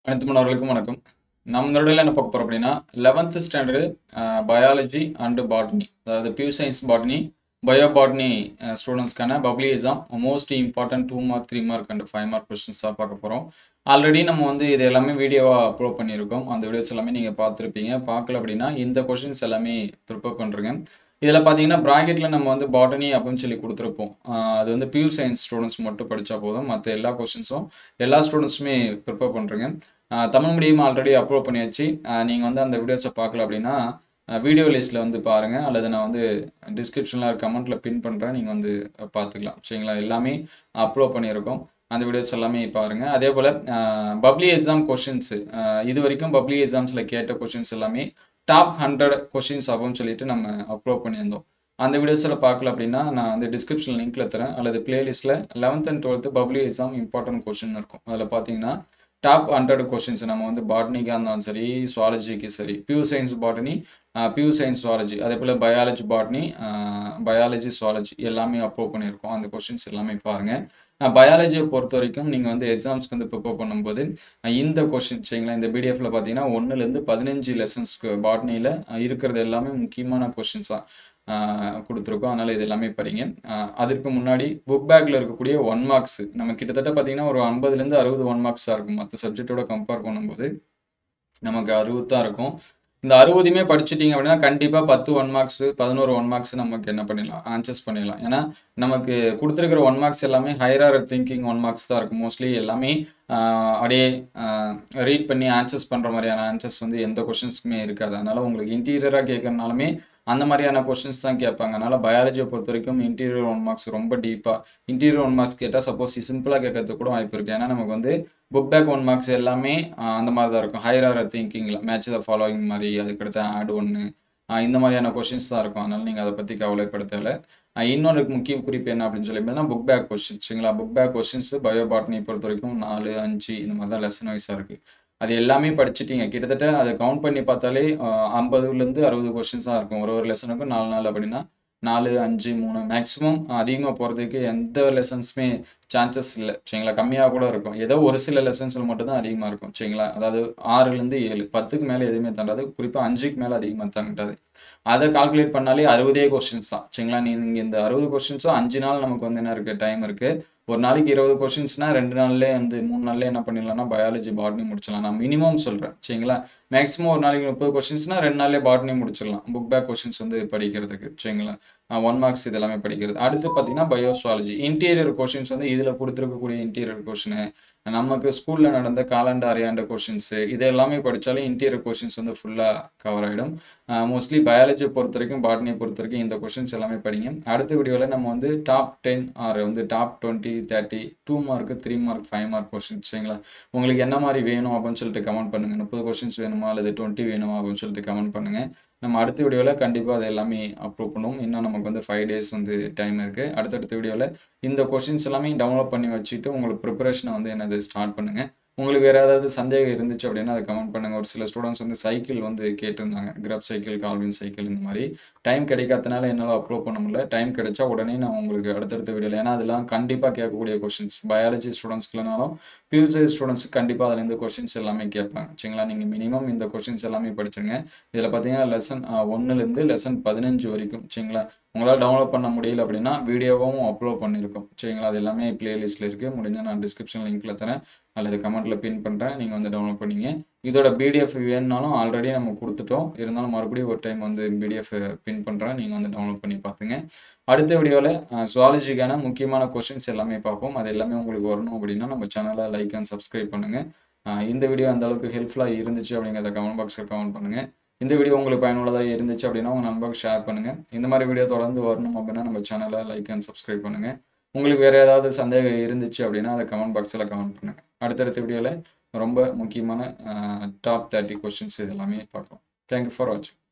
அனைத்து மாணவர்களுக்கும் வணக்கம் நம்ம இந்த என்ன பார்க்க போறோம் அப்படின்னா eleventh standard biology and botany அதாவது PU science botany bio botany ஸ்டூடெண்ட்ஸ்க்கான public exam most important two mark three mark and five mark questions தான் பார்க்க போகிறோம் ஆல்ரெடி நம்ம வந்து இது எல்லாமே வீடியோவாக அப்லோட் பண்ணியிருக்கோம் அந்த வீடியோஸ் எல்லாமே நீங்கள் பார்த்துருப்பீங்க பார்க்கல அப்படின்னா இந்த கொஷின்ஸ் எல்லாமே ப்ரிப்பேர் பண்ணுறேங்க இதில் பார்த்தீங்கன்னா ப்ராக்கெட்டில் நம்ம வந்து பாட்டனி அப்படின்னு சொல்லி கொடுத்துருப்போம் ஆஹ் அது வந்து பியூ சயின்ஸ் ஸ்டூடெண்ட்ஸ் மட்டும் படித்தா போதும் மற்ற எல்லா கொஷின்ஸும் எல்லா ஸ்டூடெண்ட்ஸுமே ப்ரிப்பேர் பண்ணுறேங்க தமிழ் மீடியம் ஆல்ரெடி அப்லோட் பண்ணியாச்சு நீங்கள் வந்து அந்த வீடியோஸை பார்க்கல அப்படின்னா வீடியோ லிஸ்ட்டில் வந்து பாருங்கள் அல்லது நான் வந்து டிஸ்கிரிப்ஷனில் கமெண்ட்டில் பின் பண்ணுறேன் நீங்கள் வந்து பார்த்துக்கலாம் சரிங்களா எல்லாமே அப்லோட் பண்ணியிருக்கோம் அந்த வீடியோஸ் எல்லாமே பாருங்கள் அதே போல் பப்ளி எக்ஸாம் கொஷின்ஸு இது வரைக்கும் பப்ளி எக்ஸாம்ஸில் கேட்ட கொஷின்ஸ் எல்லாமே டாப் ஹண்ட்ரட் கொஷின்ஸ் அப்படின்னு சொல்லிட்டு நம்ம அப்லோட் பண்ணியிருந்தோம் அந்த வீடியோஸில் பார்க்கல அப்படின்னா நான் வந்து டிஸ்கிரிப்ஷன் லிங்க்கில் தரேன் அல்லது பிளேலிஸ்ட்டில் eleventh and twelfth public exam important question இருக்கும் அதில் பார்த்தீங்கன்னா டாப் ஹண்ட்ரட் கொஷின்ஸ் நம்ம வந்து பாட்னிக்காக இருந்தாலும் சரி சுவாலஜிக்கு சரி PU science botany PU science zoology அதே போல் பயாலஜி பாட்னி பயாலஜி சுவாலஜி எல்லாமே அப்லோட் பண்ணியிருக்கோம் அந்த கொஷின்ஸ் எல்லாமே பாருங்கள் பயாலஜியை பொறுத்த வரைக்கும் நீங்கள் வந்து எக்ஸாம்ஸ்க்கு வந்து ப்ரிப்பேர் பண்ணும்போது இந்த கொஷின் சரிங்களா இந்த பிடிஎஃப்ல பார்த்தீங்கன்னா ஒன்றுலேருந்து பதினஞ்சு லெசன்ஸ்க்கு பாட்னியில் இருக்கிறது எல்லாமே முக்கியமான கொஷின்ஸ் தான் கொடுத்துருக்கோம் அதனால் இது எல்லாமே படிங்க அதற்கு முன்னாடி புக் பேக்கில் இருக்கக்கூடிய ஒன் மார்க்ஸ் நம்ம கிட்டத்தட்ட பார்த்தீங்கன்னா ஒரு ஐம்பதுலேருந்து அறுபது ஒன் மார்க்ஸ் தான் இருக்கும் மற்ற சப்ஜெக்டோட கம்பேர் பண்ணும்போது நமக்கு அறுபது தான் இருக்கும் இந்த அறுபதுமே படிச்சுட்டீங்க அப்படின்னா கண்டிப்பாக பத்து ஒன் மார்க்ஸ் பதினோரு ஒன் மார்க்ஸ் நமக்கு என்ன பண்ணிடலாம் ஆன்சர்ஸ் பண்ணிடலாம் ஏன்னா நமக்கு கொடுத்துருக்கிற ஒன் மார்க்ஸ் எல்லாமே ஹையராக திங்கிங் ஒன் மார்க்ஸ் தான் இருக்கும் மோஸ்ட்லி எல்லாமே அப்படியே ரீட் பண்ணி ஆன்சர்ஸ் பண்ணுற மாதிரியான ஆன்சர்ஸ் வந்து எந்த கொஷின்ஸ்க்குமே இருக்காது அதனால் உங்களுக்கு இன்டீரியராக கேட்கறனாலுமே அந்த மாதிரியான கொஷின்ஸ் தான் கேட்பாங்க அதனால் பயாலஜியை பொறுத்த வரைக்கும் இன்டீரியர் ஒன் மார்க்ஸ் ரொம்ப டீப்பாக இன்டீரியர் ஒன் மார்க்ஸ் கேட்டால் சப்போஸ் சிம்பிளாக கேட்கறதுக்கு கூட வாய்ப்பு இருக்குது ஏன்னா நமக்கு வந்து புக் பேக் ஒன் மார்க்ஸ் எல்லாமே அந்த மாதிரி தான் இருக்கும் ஹையராக திங்கிங்கில் மேட்ச் த ஃபாலோவிங் மாதிரி அதுக்கடுத்து ஆட் ஒன்று இந்த மாதிரியான கொஷின்ஸ் தான் இருக்கும் அதனால் நீங்கள் அதை பற்றி கவலைப்பட தேவை இன்னொரு முக்கிய குறிப்பு என்ன அப்படின்னு சொல்லி பார்த்தீங்கன்னா புக் பேக் கொஸ்டின் சரிங்களா book back questions bio botany பொறுத்த வரைக்கும் நாலு அஞ்சு இந்த மாதிரி தான் லெசன் வைஸாக இருக்குது அது எல்லாமே படிச்சுட்டீங்க கிட்டத்தட்ட அதை கவுண்ட் பண்ணி பார்த்தாலே ஐம்பதுலேருந்து அறுபது கொஸ்டின்ஸ் தான் இருக்கும் ஒரு ஒரு லெசனுக்கும் நாலு நாள் அப்படின்னா நாலு அஞ்சு மூணு மேக்ஸிமம் அதிகமாக போகிறதுக்கு எந்த லெசன்ஸுமே சான்சஸ் இல்லை சரிங்களா கம்மியாக கூட இருக்கும் ஏதோ ஒரு சில லெசன்ஸில் மட்டும்தான் அதிகமாக இருக்கும் சரிங்களா அதாவது ஆறுலேருந்து ஏழு பத்துக்கு மேலே எதுவுமே தாண்டாது குறிப்பாக அஞ்சுக்கு மேலே அதிகமாக தாண்டாது அதை கால்குலேட் பண்ணாலே அறுபதே கொஸ்டின்ஸ் தான் சரிங்களா நீங்கள் இந்த அறுபது கொஸ்டின்ஸும் அஞ்சு நாள் நமக்கு வந்து என்ன இருக்குது டைம் இருக்குது ஒரு நாளைக்கு இருபது கொஷின்ஸ்னா ரெண்டு நாள்லேயே வந்து மூணு நாள்லேயே என்ன பண்ணிடலாம்னா பயாலஜி பாட்னி முடிச்சிடலாம் நான் மினிமம் சொல்கிறேன் சரிங்களா மேக்ஸிமம் ஒரு நாளைக்கு முப்பது கொஷின்ஸ்னா ரெண்டு நாள்லேயே பாட்னி முடிச்சிடலாம் புக் பேக் கொஷின்ஸ் வந்து படிக்கிறதுக்கு சரிங்களா ஒன் மார்க்ஸ் இது எல்லாமே படிக்கிறது அடுத்து பார்த்தீங்கன்னா பயோசுவாலஜி இன்டீரியர் கொஷின்ஸ் வந்து இதில் கொடுத்துருக்கக்கூடிய இன்டீரியர் கொஷினு நமக்கு ஸ்கூலில் நடந்த காலாண்டு அரையாண்டு கொஷின்ஸு இது எல்லாமே படித்தாலே இன்டீரியர் கொஷின்ஸ் வந்து ஃபுல்லாக கவர் ஆகிடும் மோஸ்ட்லி பயாலஜியை பொறுத்த வரைக்கும் பாட்னியை பொறுத்த வரைக்கும் இந்த கொஷின்ஸ் எல்லாமே படிங்க அடுத்த வீடியோவில் நம்ம வந்து டாப் டென் ஆர் வந்து top twenty thirty two mark three mark five mark questions சரிங்களா உங்களுக்கு என்ன மாதிரி வேணும் அப்படின்னு சொல்லிட்டு கமெண்ட் பண்ணுங்கள் முப்பது கொஷின்ஸ் வேணுமா அல்லது டுவெண்ட்டி வேணுமா அப்படின்னு சொல்லிட்டு கமெண்ட் பண்ணுங்கள் நம்ம அடுத்த வீடியோவில் கண்டிப்பாக அது எல்லாமே அப்ரூவ் பண்ணுவோம் இன்னும் நமக்கு வந்து ஃபைவ் டேஸ் வந்து டைம் இருக்குது அடுத்தடுத்த வீடியோவில் இந்த கொஷின்ஸ் எல்லாமே டவுன்லோட் பண்ணி வச்சுட்டு உங்களுக்கு ப்ரிப்பரேஷனை வந்து என்னது ஸ்டார்ட் பண்ணுங்கள் உங்களுக்கு வேறு ஏதாவது சந்தேகம் இருந்துச்சு அப்படின்னா அதை கமெண்ட் பண்ணுங்கள் ஒரு சில ஸ்டூடெண்ட்ஸ் வந்து சைக்கிள் வந்து கேட்டிருந்தாங்க கிரப் சைக்கிள் கால்வின் சைக்கிள் இந்த மாதிரி டைம் கிடைக்காதனால என்னால் அப்லோட் பண்ண முடியல டைம் கிடைச்சா உடனே நான் உங்களுக்கு அடுத்தடுத்த வீடியோவில் ஏன்னா அதெல்லாம் கண்டிப்பாக கேட்கக்கூடிய கொஷின்ஸ் பயாலஜி ஸ்டூடெண்ட்ஸ்க்குலனாலும் பியூசிஐ ஸ்டூடெண்ட்ஸுக்கு கண்டிப்பாக அதில் இந்த கொஷின்ஸ் எல்லாமே கேட்பாங்க சரிங்களா நீங்கள் மினிமம் இந்த கொஷின்ஸ் எல்லாமே படிச்சுங்க இதில் பார்த்தீங்கன்னா லெசன் ஒன்றுலேருந்து லெசன் பதினஞ்சு வரைக்கும் சரிங்களா உங்களால் டவுன்லோட் பண்ண முடியல அப்படின்னா வீடியோவும் அப்லோட் பண்ணியிருக்கோம் சரிங்களா அது எல்லாமே பிளேலிஸ்ட்டில் இருக்குது முடிஞ்சால் நான் டிஸ்கிரிப்ஷன் லிங்க்கில் தரேன் அல்லது கமெண்ட்டில் பின் பண்ணுறேன் நீங்கள் வந்து டவுன்லோட் பண்ணிங்க இதோட பிடிஎஃப் வேணுனாலும் ஆல்ரெடி நம்ம கொடுத்துட்டோம் இருந்தாலும் மறுபடியும் ஒரு டைம் வந்து பிடிஎஃப் பின் பண்ணுறேன் நீங்கள் வந்து டவுன்லோட் பண்ணி பார்த்துங்க அடுத்த வீடியோவில் சுவாலஜிக்கான முக்கியமான கொஷின்ஸ் எல்லாமே பார்ப்போம் அது எல்லாமே உங்களுக்கு வரணும் அப்படின்னா நம்ம சேனலை லைக் அண்ட் சப்ஸ்கிரைப் பண்ணுங்கள் இந்த வீடியோ அந்த அளவுக்கு ஹெல்ப்ஃபுல்லாக இருந்துச்சு அப்படிங்கிறத கமெண்ட் பாக்ஸில் கமெண்ட் பண்ணுங்கள் இந்த வீடியோ உங்களுக்கு பயனுள்ளதாக இருந்துச்சு அப்படின்னா உங்கள் நண்பருக்கு ஷேர் பண்ணுங்கள் இந்த மாதிரி வீடியோ தொடர்ந்து வரணும் அப்படின்னா நம்ம சேனலை லைக் அண்ட் சப்ஸ்கிரைப் பண்ணுங்கள் உங்களுக்கு வேறு ஏதாவது சந்தேகம் இருந்துச்சு அப்படின்னா அதை கமெண்ட் பாக்ஸில் கமெண்ட் பண்ணுங்கள் அடுத்தடுத்த வீடியோவில் ரொம்ப முக்கியமான டாப் தேர்ட்டி கொஸ்டின்ஸ் இது எல்லாமே பார்க்கலாம் தேங்க்யூ ஃபார் வாட்சிங்